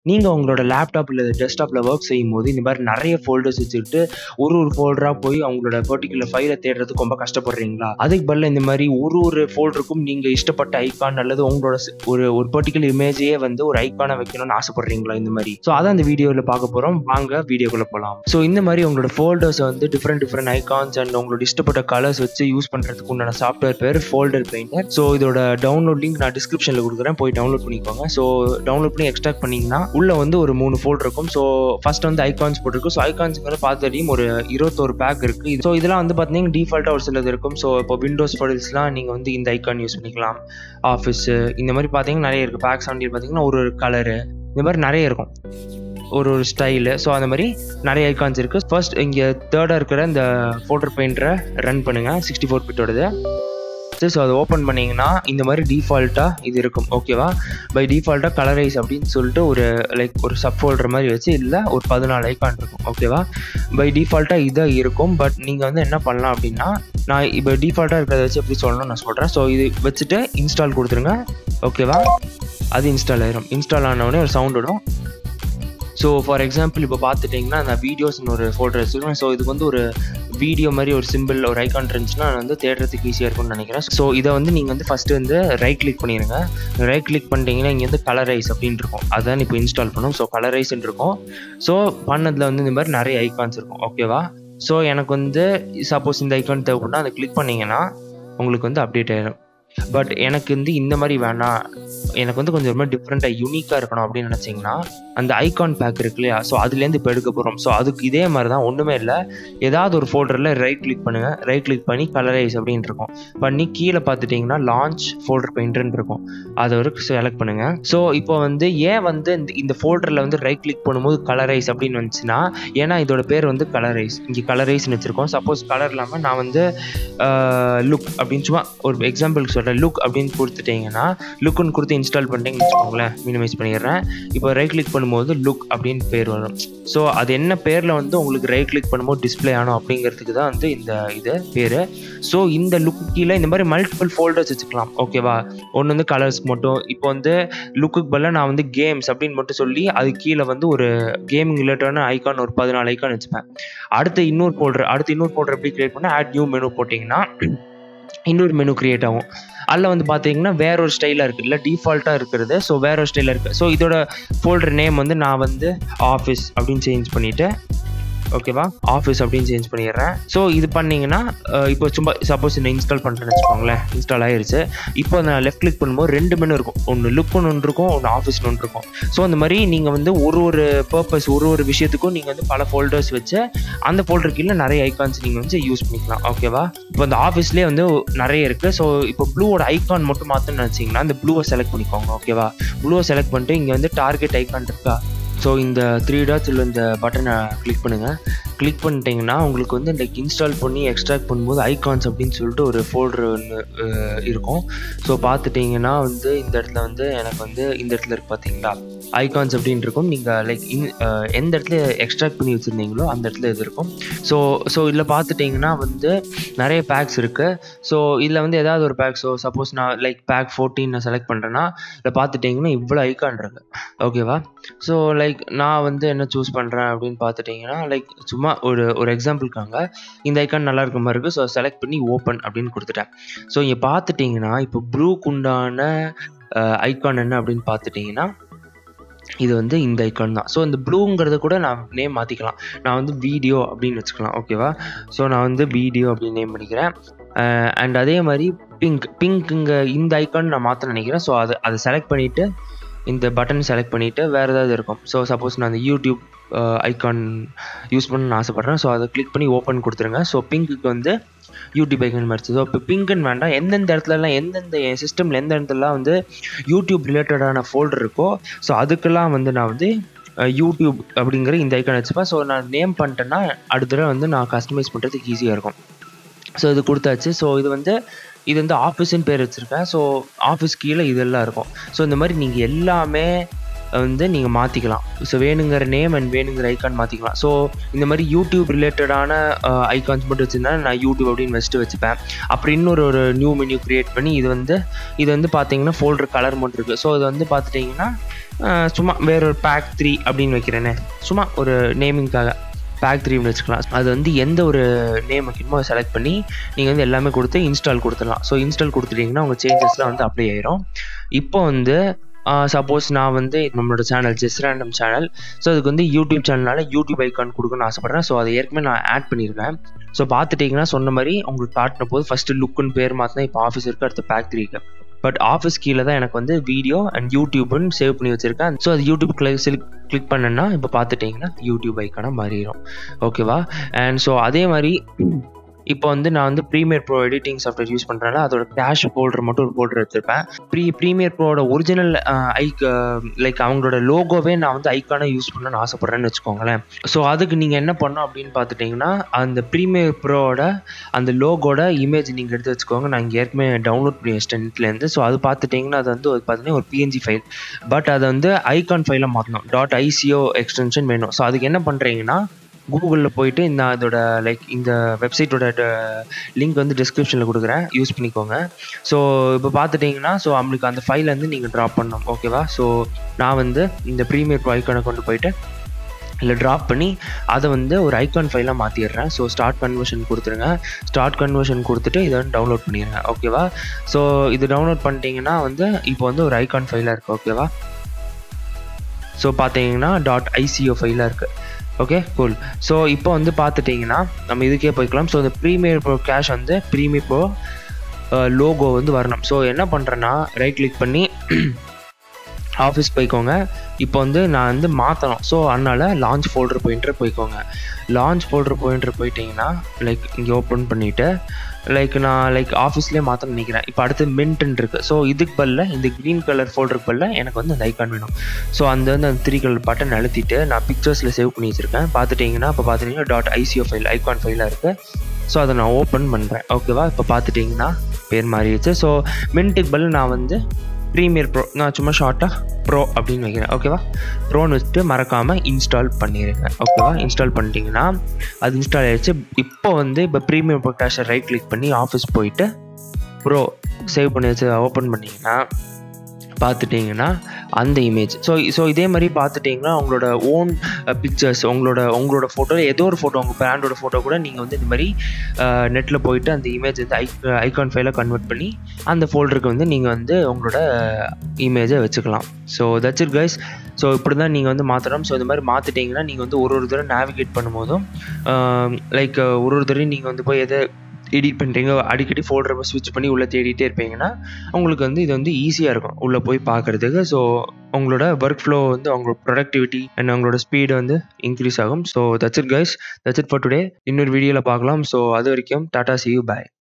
நீங்கள் உங்களோட லேப்டாப் இல்லை டெஸ்க்டாப்பில் ஒர்க் செய்யும்போது இந்த மாதிரி நிறைய ஃபோல்டர்ஸ் வச்சுக்கிட்டு ஒரு ஒரு ஃபோல்டராக போய் அவங்களோட பர்டிகுலர் ஃபைலை தேடுறதுக்கு ரொம்ப கஷ்டப்படுறீங்களா அதுக்கு பதிலாக இந்த மாதிரி ஒரு ஒரு ஃபோல்டருக்கும் நீங்கள் இஷ்டப்பட்ட ஐகான் அல்லது உங்களோட ஸ்- ஒரு ஒரு பர்டிகுலர் இமேஜையே வந்து ஒரு ஐக்கானை வைக்கணும்னு ஆசைப்படுறீங்களா இந்த மாதிரி ஸோ அதான் இந்த வீடியோவில் பார்க்க போகிறோம் வாங்க வீடியோக்குள்ளே போகலாம் ஸோ இந்த மாதிரி உங்களோட ஃபோல்டர்ஸ் வந்து டிஃப்ரெண்ட் டிஃப்ரெண்ட் ஐகான்ஸ் அண்ட் உங்களோட இஷ்டப்பட்ட கலர்ஸ் வச்சு யூஸ் பண்ணுறதுக்கு உண்டான சாஃப்ட்வேர் பேர் ஃபோல்டர் பெயிண்டர் ஸோ இதோட டவுன்லோட் லிங்க் நான் டிஸ்கிரிப்ஷனில் கொடுக்குறேன் போய் டவுன்லோட் பண்ணிக்கோங்க ஸோ டவுன்லோட் பண்ணி எக்ஸ்ட்ராக்ட் பண்ணிங்கன்னா உள்ள வந்து ஒரு மூணு ஃபோல்டர் இருக்கும் ஸோ ஃபர்ஸ்ட் வந்து ஐகான்ஸ் போட்டிருக்கும் ஸோ ஐகான்ஸ்ங்கிற பார்த்துடையும் ஒரு இருபத்தோரு பேக் இருக்கு ஸோ இதெல்லாம் வந்து பார்த்தீங்கன்னா டிஃபால்ட்டாக ஒரு சிலது இருக்கும் ஸோ இப்போ விண்டோஸ் ஃபைல்ஸ்லாம் நீங்கள் வந்து இந்த ஐகான் யூஸ் பண்ணிக்கலாம் ஆஃபீஸு இந்த மாதிரி பார்த்தீங்கன்னா நிறைய இருக்குது பேக் செவன்டி பார்த்தீங்கன்னா ஒரு ஒரு கலரு இந்த மாதிரி நிறைய இருக்கும் ஒரு ஒரு ஸ்டைலு ஸோ அந்த மாதிரி நிறைய ஐகான்ஸ் இருக்குது ஃபர்ஸ்ட் இங்கே தேர்டாக இருக்கிற இந்த ஃபோல்டர் பெயிண்டரை ரன் பண்ணுங்கள் சிக்ஸ்டி ஃபோர் பிட்டோடது ஸோ அதை ஓப்பன் பண்ணிங்கன்னா இந்த மாதிரி டிஃபால்ட்டாக இது இருக்கும் ஓகேவா பை டிஃபால்ட்டாக கலரைஸ் அப்படின்னு சொல்லிட்டு ஒரு லைக் ஒரு சப் ஃபோல்டர் மாதிரி வச்சு இல்லை ஒரு பதினாலு ஐகான் இருக்கும் ஓகேவா பை டிஃபால்ட்டாக இதாக இருக்கும் பட் நீங்கள் வந்து என்ன பண்ணலாம் அப்படின்னா நான் இப்போ டிஃபால்ட்டாக இருக்கிறத வச்சு எப்படி சொல்லணும்னு நான் சொல்கிறேன் ஸோ இது வச்சுட்டு இன்ஸ்டால் கொடுத்துருங்க ஓகேவா அது இன்ஸ்டால் ஆயிரும் இன்ஸ்டால் ஆனவுடனே ஒரு சவுண்ட் விடும் ஸோ ஃபார் எக்ஸாம்பிள் இப்போ பார்த்துட்டிங்கன்னா நான் வீடியோஸ்னு ஒரு ஃபோட்டோ வச்சுருக்கேன் ஸோ இதுக்கு வந்து ஒரு வீடியோ மாதிரி ஒரு சிம்பிள் ஒரு ஐகான் இருந்துச்சுன்னா நான் வந்து தேடுறதுக்கு ஈஸியாக இருக்கும்னு நினைக்கிறேன் ஸோ இதை வந்து நீங்கள் வந்து ஃபஸ்ட்டு வந்து ரைட் கிளிக் பண்ணிடுங்க ரைட் கிளிக் பண்ணிட்டீங்கன்னா இங்கே வந்து கலரைஸ் அப்படின்னு இருக்கும் அதான் இப்போ இன்ஸ்டால் பண்ணும் ஸோ கலரைஸ்ன்னு இருக்கும் ஸோ பண்ணதில் வந்து இந்த மாதிரி நிறைய ஐகான்ஸ் இருக்கும் ஓகேவா ஸோ எனக்கு வந்து சப்போஸ் இந்த ஐகான் தேவைப்பட்டா அதை கிளிக் பண்ணிங்கன்னா உங்களுக்கு வந்து அப்டேட் ஆயிடும் பட் எனக்கு வந்து இந்த மாதிரி வேணாம் எனக்கு வந்து கொஞ்சம் ரொம்ப டிஃப்ரெண்ட்டாக யூனிக்காக இருக்கணும் அப்படின்னு நினச்சிங்கன்னா அந்த ஐகான் பேக் இருக்கு இல்லையா ஸோ அதுலேருந்து இப்போ எடுக்க போகிறோம் ஸோ அதுக்கு இதே மாதிரி தான் ஒன்றுமே இல்லை ஏதாவது ஒரு ஃபோல்டரில் ரைட் கிளிக் பண்ணுங்கள் ரைட் கிளிக் பண்ணி கலரைஸ் அப்படின்னு இருக்கும் பண்ணி கீழே பார்த்துட்டிங்கன்னா லான்ச் ஃபோல்டர் பெயிண்டர்னு இருக்கும் அதை ஒரு செலக்ட் பண்ணுங்கள் ஸோ இப்போ வந்து ஏன் வந்து இந்த இந்த ஃபோல்டரில் வந்து ரைட் கிளிக் பண்ணும்போது கலரைஸ் அப்படின்னு வந்துச்சுன்னா ஏன்னா இதோட பேர் வந்து கலரைஸ் இங்கே கலரைஸ்னு வச்சுருக்கோம் சப்போஸ் கலர் இல்லாமல் நான் வந்து லுக் அப்படின்னு சும்மா ஒரு எக்ஸாம்பிளுக்கு சொல்கிறேன் லுக் அப்படின்னு கொடுத்துட்டீங்கன்னா லுக்குன்னு கொடுத்து இன்ஸ்டால் பண்ணிட்டீங்கன்னு வச்சுக்கோங்களேன் மினிமைஸ் பண்ணிடுறேன் இப்போ ரைட் கிளிக் பண்ணும்போது லுக் அப்படின்னு பேர் வரும் ஸோ அது என்ன பேரில் வந்து உங்களுக்கு ரைட் கிளிக் பண்ணும்போது டிஸ்ப்ளே ஆகணும் அப்படிங்கிறதுக்கு தான் வந்து இந்த இது பேர் ஸோ இந்த லுக்கு கீழே இந்த மாதிரி மல்டிபிள் ஃபோல்டர்ஸ் வச்சுக்கலாம் ஓகேவா ஒன்று வந்து கலர்ஸ்க்கு மட்டும் இப்போ வந்து லுக்குக்கு பதிலாக நான் வந்து கேம்ஸ் அப்படின்னு மட்டும் சொல்லி அது கீழே வந்து ஒரு கேமிங் ரிலேட்டடான ஐகான் ஒரு பதினாலு ஐகான் வச்சுப்பேன் அடுத்து இன்னொரு ஃபோல்டர் அடுத்து இன்னொரு ஃபோல்டர் எப்படி கிரியேட் பண்ணால் ஆட் நியூ மெனு போட்டிங்கன்னா இன்னொரு மெனு கிரியேட் ஆகும் அதில் வந்து பார்த்தீங்கன்னா வேற ஒரு ஸ்டைலாக இருக்குது இல்லை டிஃபால்ட்டாக இருக்கிறது ஸோ வேற ஒரு ஸ்டைலாக இருக்குது ஸோ இதோட ஃபோல்டர் நேம் வந்து நான் வந்து ஆஃபீஸ் அப்படின்னு சேஞ்ச் பண்ணிவிட்டு ஓகேவா ஆஃபீஸ் அப்படின்னு சேஞ்ச் பண்ணிடுறேன் ஸோ இது பண்ணிங்கன்னா அஹ், இப்போ சும்மா சப்போஸ் நான் இன்ஸ்டால் பண்ணுறேன்னு வச்சுக்கோங்களேன் இன்ஸ்டால் ஆயிருச்சு இப்போ நான் லெஃப்ட் கிளிக் பண்ணும்போது ரெண்டு மெனு இருக்கும் ஒன்று லுக்குன்னு ஒன்று இருக்கும் ஒன்று ஆஃபீஸ்னு ஒன்று இருக்கும் ஸோ அந்த மாதிரி நீங்கள் வந்து ஒரு ஒரு பர்பஸ் ஒரு ஒரு விஷயத்துக்கும் நீங்கள் வந்து பல ஃபோல்டர்ஸ் வச்சு அந்த ஃபோல்டர் கீழே நிறைய ஐகான்ஸ் நீங்கள் வந்து யூஸ் பண்ணிக்கலாம் ஓகேவா இப்போ அந்த ஆஃபீஸ்லேயே வந்து நிறைய இருக்குது ஸோ இப்போ ப்ளூவோட ஐகான் மட்டும் மாற்றணும்னு நினச்சிங்கன்னா அந்த ப்ளூவை செலக்ட் பண்ணிக்கோங்க ஓகேவா ப்ளூவை செலக்ட் பண்ணிட்டு இங்கே வந்து டார்கெட் ஐகான் இருக்கா ஸோ இந்த த்ரீ டாட்ஸ் இல்லை இந்த பட்டனை கிளிக் பண்ணுங்கள் கிளிக் பண்ணிட்டீங்கன்னா உங்களுக்கு வந்து லைக் இன்ஸ்டால் பண்ணி எக்ஸ்ட்ராக்ட் பண்ணும்போது ஐகான்ஸ் அப்படின்னு சொல்லிட்டு ஒரு ஃபோல்டர் ஒன்று இருக்கும் ஸோ பார்த்துட்டிங்கன்னா வந்து இந்த இடத்துல வந்து எனக்கு வந்து இந்த இடத்துல இருக்கு பார்த்தீங்களா ஐகான்ஸ் அப்படின்னு இருக்கும் நீங்கள் லைக் இன் அஹ், எந்த இடத்துல எக்ஸ்ட்ராக்ட் பண்ணி வச்சுருந்தீங்களோ அந்த இடத்துல இது இருக்கும் ஸோ ஸோ இதில் பார்த்துட்டிங்கன்னா வந்து நிறைய பேக்ஸ் இருக்குது ஸோ இதில் வந்து ஏதாவது ஒரு பேக் ஸோ சப்போஸ் நான் லைக் பேக் ஃபோர்டீன் நான் செலக்ட் பண்ணுறேன்னா இதில் பார்த்துட்டிங்கன்னா இவ்வளோ ஐகான் இருக்குது ஓகேவா ஸோ லைக் நான் வந்து என்ன சூஸ் பண்ணுறேன் அப்படின்னு பார்த்துட்டிங்கன்னா லைக் சும்மா ஒரு ஒரு எக்ஸாம்பிளுக்காங்க இந்த ஐக்கான் நல்லா இருக்க மாதிரி இருக்குது ஸோ செலக்ட் பண்ணி ஓப்பன் அப்படின்னு கொடுத்துட்டேன் ஸோ இங்கே பார்த்துட்டிங்கன்னா இப்போ ப்ளூக்கு உண்டான ஐக்கான் என்ன அப்படின்னு பார்த்துட்டிங்கன்னா இது வந்து இந்த ஐக்கான் தான் ஸோ இந்த ப்ளூங்கிறத கூட நான் நேம் மாற்றிக்கலாம் நான் வந்து வீடியோ அப்படின்னு வச்சுக்கலாம் ஓகேவா ஸோ நான் வந்து வீடியோ அப்படின்னு நேம் பண்ணிக்கிறேன் அண்ட் அதே மாதிரி பிங்க் பிங்க்குங்க இந்த ஐக்கான் நான் மாற்ற நினைக்கிறேன் ஸோ அதை அதை செலக்ட் பண்ணிவிட்டு இந்த பட்டன் செலக்ட் பண்ணிவிட்டு வேறு ஏதாவது இருக்கும் ஸோ சப்போஸ் நான் அந்த யூடியூப் ஐக்கான் யூஸ் பண்ணணும்னு ஆசைப்பட்றேன் ஸோ அதை கிளிக் பண்ணி ஓப்பன் கொடுத்துருங்க ஸோ பிங்க்குக்கு வந்து யூடியூப் ஐக்கான் மாதிரி ஸோ இப்போ பிங்க்குன்னு வேண்டாம் எந்தெந்த இடத்துலலாம் எந்தெந்த என் சிஸ்டமில் எந்த இடத்துலலாம் வந்து யூடியூப் ரிலேட்டடான ஃபோல்டர் இருக்கோ ஸோ அதுக்கெல்லாம் வந்து நான் வந்து அஹ், யூடியூப் அப்படிங்கிற இந்த ஐக்கான் வச்சுப்பேன் ஸோ நான் நேம் பண்ணிட்டேன்னா அடுத்த தடவை வந்து நான் கஸ்டமைஸ் பண்ணுறதுக்கு ஈஸியாக இருக்கும் ஸோ இது கொடுத்தாச்சு ஸோ இது வந்து இது வந்து ஆஃபீஸ்னு பேர் வச்சுருக்கேன் ஸோ ஆஃபீஸ் கீழே இதெல்லாம் இருக்கும் ஸோ இந்த மாதிரி நீங்கள் எல்லாமே வந்து நீங்கள் மாற்றிக்கலாம் ஸோ வேணுங்கிற நேம் அண்ட் வேணுங்கிற ஐக்கான் மாற்றிக்கலாம் ஸோ இந்த மாதிரி யூடியூப் ரிலேட்டடான ஐக்கான்ஸ் மட்டும் வச்சுருந்தா நான் யூடியூப் அப்படின்னு வச்சுட்டு வச்சுப்பேன் அப்புறம் இன்னொரு ஒரு நியூ மெனு க்ரியேட் பண்ணி இது வந்து இது வந்து பார்த்தீங்கன்னா ஃபோல்டர் கலர் மட்டும் இருக்குது ஸோ இது வந்து பார்த்துட்டிங்கன்னா சும்மா வேற ஒரு பேக் த்ரீ அப்படின்னு வைக்கிறேனே சும்மா ஒரு நேமிங்காக பேக் த்ரீன்னு வச்சுக்கலாம் அது வந்து எந்த ஒரு நேம் வைக்கணுமோ அதை செலக்ட் பண்ணி நீங்கள் வந்து எல்லாமே கொடுத்து இன்ஸ்டால் கொடுத்துடலாம் ஸோ இன்ஸ்டால் கொடுத்துட்டிங்கன்னா உங்கள் சேஞ்சஸ்லாம் வந்து அப்ளை ஆயிரும் இப்போ வந்து சப்போஸ் நான் வந்து நம்மளோட channel just random channel so அதுக்கு வந்து யூடியூப் சேனல்னால யூடியூப் ஐக்கான் கொடுக்கணும்னு ஆசைப்பட்றேன் ஸோ அதை ஏற்கனவே நான் ஆட் பண்ணியிருக்கேன் ஸோ பார்த்துட்டிங்கன்னா சொன்ன மாதிரி உங்களுக்கு காட்டின போது ஃபஸ்ட்டு லுக்குன்னு பேர் மாற்றினா இப்போ ஆஃபீஸ் இருக்குது அடுத்து பேக் த்ரீக்கு பட் ஆஃபீஸ் கீழே தான் எனக்கு வந்து வீடியோ அண்ட் யூடியூப்னு சேவ் பண்ணி வச்சுருக்கேன் ஸோ அது யூடியூப் கிளிக் கிளிக் பண்ணேன்னா இப்போ பார்த்துட்டிங்கன்னா யூடியூப் ஐக்கான மாறிடும் ஓகேவா அண்ட் ஸோ அதே மாதிரி இப்போ வந்து நான் வந்து Premiere Pro editing software use பண்ணுறேன்னா அதோட கேஷ் ஃபோல்டர் மட்டும் ஒரு ஃபோல்டர் வச்சுருப்பேன் ப்ரீ ப்ரீமியர் ப்ரோட ஒரிஜினல் ஐக் லைக் அவங்களோட லோகோவே நான் வந்து ஐக்கான யூஸ் பண்ணணும்னு ஆசைப்பட்றேன்னு வச்சுக்கோங்களேன் ஸோ அதுக்கு நீங்கள் என்ன பண்ணணும் அப்படின்னு பார்த்துட்டிங்கன்னா அந்த ப்ரீமியர் ப்ரோட அந்த லோகோட இமேஜ் நீங்கள் எடுத்து வச்சுக்கோங்க நான் இங்கே ஏற்கனவே டவுன்லோட் பண்ணி வச்சிட்டேன் நெட்லேருந்து ஸோ அது பார்த்துட்டிங்கன்னா அது வந்து பார்த்தீங்கன்னா ஒரு பிஎன்ஜி ஃபைல் பட் அதை வந்து ஐகான் ஃபைலாக மாற்றணும் டாட் ஐசிஓ எக்ஸ்டென்ஷன் வேணும் ஸோ அதுக்கு என்ன பண்ணுறீங்கன்னா கூகுளில் போயிட்டு இந்த அதோட லைக் இந்த வெப்சைட்டோட லிங்க் வந்து டிஸ்கிரிப்ஷனில் கொடுக்குறேன் யூஸ் பண்ணிக்கோங்க ஸோ இப்போ பார்த்துட்டிங்கன்னா ஸோ நம்மளுக்கு அந்த ஃபைலை வந்து நீங்கள் ட்ராப் பண்ணணும் ஓகேவா ஸோ நான் வந்து இந்த ப்ரீமியர் ஐக்கானை கொண்டு போயிட்டு இல்லை ட்ராப் பண்ணி அதை வந்து ஒரு ஐக்கான் ஃபைலாக மாற்றிடுறேன் ஸோ ஸ்டார்ட் கன்வர்ஷன் கொடுத்துருங்க ஸ்டார்ட் கன்வர்ஷன் கொடுத்துட்டு இதை வந்து டவுன்லோட் பண்ணிடுங்க ஓகேவா ஸோ இது டவுன்லோட் பண்ணிட்டீங்கன்னா வந்து இப்போ வந்து ஒரு ஐக்கான் ஃபைலாக இருக்குது ஓகேவா ஸோ பார்த்தீங்கன்னா டாட் ஐசிஓ ஃபைலாக இருக்குது ஓகே கூல் ஸோ இப்போ வந்து பார்த்துட்டிங்கன்னா நம்ம இதுக்கே போய்க்கலாம் ஸோ இந்த ப்ரீமியர் ப்ரோ கேஷ் வந்து ப்ரீமியர் ப்ரோ லோகோ வந்து வரணும் ஸோ என்ன பண்ணுறேன்னா ரைட் கிளிக் பண்ணி ஆஃபீஸ் போய்க்கோங்க இப்போ வந்து நான் வந்து மாற்றணும் ஸோ அதனால் லான்ச் ஃபோல்டர் போயின்ட்டு போய்க்கோங்க லான்ச் ஃபோல்டர் போயின்ட்டு போயிட்டீங்கன்னா லைக் இங்கே ஓப்பன் பண்ணிவிட்டு லைக் நான் லைக் ஆஃபீஸ்லேயே மாற்ற நினைக்கிறேன் இப்போ அடுத்து மின்ட்டுன்னு இருக்குது ஸோ இதுக்கு பதில் இந்த க்ரீன் கலர் ஃபோல்டருக்கு பதில் எனக்கு வந்து அந்த ஐக்கான் வேணும் ஸோ அந்த வந்து அந்த த்ரீ கலர் பட்டன் அழுத்திட்டு நான் பிக்சர்ஸில் சேவ் பண்ணி வச்சுருக்கேன் பார்த்துட்டிங்கன்னா இப்போ பார்த்துட்டிங்கன்னா டாட் ஐசிஓ ஃபைல் ஐக்கான் ஃபைலாக இருக்குது ஸோ அதை நான் ஓப்பன் பண்ணுறேன் ஓகேவா இப்போ பார்த்துட்டிங்கன்னா பேர் மாறிடுச்சு ஸோ மின்ட்டுக்கு பதில் நான் வந்து ப்ரீமியர் ப்ரோ நான் சும்மா ஷார்ட்டாக ப்ரோ அப்படின்னு வைக்கிறேன் ஓகேவா ப்ரோன்னு வச்சுட்டு மறக்காமல் இன்ஸ்டால் பண்ணிடுங்க ஓகேவா இன்ஸ்டால் பண்ணிட்டீங்கன்னா அது இன்ஸ்டால் ஆகிடுச்சு இப்போ வந்து இப்போ ப்ரீமியர் ப்ரோ கேஷை ரைட் கிளிக் பண்ணி ஆஃபீஸ் போயிட்டு ப்ரோ சேவ் பண்ணி வச்சு ஓப்பன் பண்ணிங்கன்னா பார்த்துட்டிங்கன்னா அந்த இமேஜ் ஸோ ஸோ இதே மாதிரி பார்த்துட்டிங்கன்னா உங்களோட ஓன் பிக்சர்ஸ் உங்களோட உங்களோட ஃபோட்டோ ஏதோ ஒரு ஃபோட்டோ உங்கள் பிராண்டோட ஃபோட்டோ கூட நீங்கள் வந்து இந்த மாதிரி நெட்டில் போயிட்டு அந்த இமேஜ் வந்து ஐ ஐகான் ஃபைலாக கன்வெர்ட் பண்ணி அந்த ஃபோல்டருக்கு வந்து நீங்கள் வந்து உங்களோட இமேஜை வச்சுக்கலாம் so that's it guys so இப்படி தான் நீங்கள் வந்து மாற்றணும் ஸோ இந்த மாதிரி மாற்றிட்டிங்கன்னா நீங்கள் வந்து ஒரு ஒரு தடவை நேவிகேட் பண்ணும்போதும் லைக் ஒரு ஒரு தடவை நீங்கள் வந்து போய் எதை எடிட் பண்ணுறீங்க அடிக்கடி ஃபோல்டரை ஸ்விட்ச் பண்ணி உள்ளே தேடிட்டே இருப்பீங்கன்னா உங்களுக்கு வந்து இது வந்து ஈஸியாக இருக்கும் உள்ளே போய் பார்க்குறதுக்கு ஸோ உங்களோட ஒர்க் ஃப்ளோ வந்து உங்களோட ப்ரொடக்டிவிட்டி அண்ட் உங்களோட ஸ்பீடு வந்து இன்க்ரீஸ் ஆகும் so that's it guys that's it for today இன்னொரு வீடியோவில் பார்க்கலாம் ஸோ அது வரைக்கும் டாடா சி யூ பாய்